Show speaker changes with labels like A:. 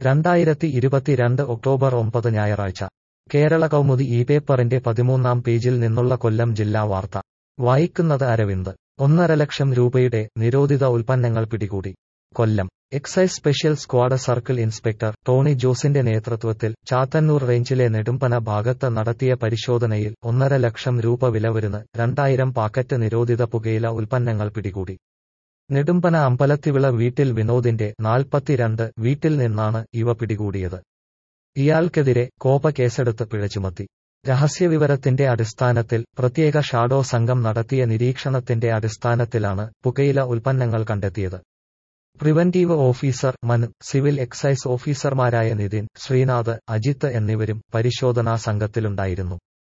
A: രണ്ടായിരത്തി ഇരുപത്തിരണ്ട് ഒക്ടോബർ ഒമ്പത് ഞായറാഴ്ച കേരള കൗമുദി ഈ പേപ്പറിന്റെ പതിമൂന്നാം പേജിൽ നിന്നുള്ള കൊല്ലം ജില്ലാ വാർത്ത വായിക്കുന്നത് അരവിന്ദ് ഒന്നര ലക്ഷം രൂപയുടെ നിരോധിത ഉൽപ്പന്നങ്ങൾ പിടികൂടി Kollam excise special squad circle inspector Tony ജോസിന്റെ നേതൃത്വത്തിൽ ചാത്തന്നൂർ റേഞ്ചിലെ നെടുമ്പന ഭാഗത്ത് നടത്തിയ പരിശോധനയിൽ ഒന്നര ലക്ഷം രൂപ വില വരുന്ന രണ്ടായിരം പാക്കറ്റ് നിരോധിത പുകയില ഉൽപ്പന്നങ്ങൾ പിടികൂടി നെടുമ്പന അമ്പലത്തിവിള വീട്ടിൽ വിനോദിന്റെ നാൽപ്പത്തിരണ്ട് വീട്ടിൽ നിന്നാണ് ഇവ പിടികൂടിയത് ഇയാൾക്കെതിരെ കോപ കേസെടുത്ത് പിഴ ചുമത്തി രഹസ്യവിവരത്തിന്റെ അടിസ്ഥാനത്തിൽ പ്രത്യേക ഷാഡോ സംഘം നടത്തിയ നിരീക്ഷണത്തിന്റെ അടിസ്ഥാനത്തിലാണ് പുകയില ഉൽപ്പന്നങ്ങൾ കണ്ടെത്തിയത് preventive officer Manu civil excise ഓഫീസർമാരായ നിതിൻ ശ്രീനാഥ് അജിത്ത് എന്നിവരും പരിശോധനാ സംഘത്തിലുണ്ടായിരുന്നു